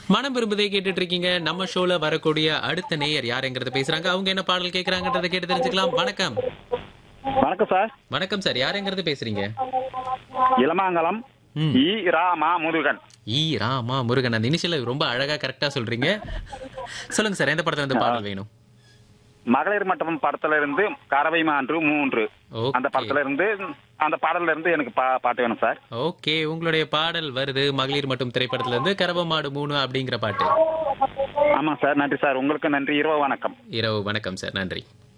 மனம் விரும்புதே கேட்டுட்டு இருக்கீங்க நம்ம ஷோல வரக்கூடிய அடுத்த நேயர் யாருங்கிறத பேசுறாங்க அவங்க என்ன பாடல் கேக்குறாங்கன்றத கேட்டு தெரிஞ்சுக்கலாம் வணக்கம் வணக்கம் சார் வணக்கம் சார் யாருங்கிறது பேசுறீங்க இளமாங்கலம் ம். இ ரா மா முருகன் ஈ ராமா முருகன் அந்த இனிஷியல ரொம்ப அழகா கரெக்டா சொல்றீங்க சொல்லுங்க சார் எந்த படத்துல இருந்து பாடல் வேணும் மகளிர் மட்டபம் படத்துல இருந்து கறவை மான்று மூன்று Okay. அந்த படத்துல இருந்து அந்த பாடல்ல இருந்து எனக்கு பா- பாட்டு வேணும் சார் ஓகே உங்களுடைய பாடல் வருது மகளிர் மற்றும் திரைப்படத்துல இருந்து கரவமாடு மூணு அப்படிங்கிற பாட்டு ஆமா சார் நன்றி சார் உங்களுக்கு நன்றி இரவு வணக்கம் இரவு வணக்கம் சார் நன்றி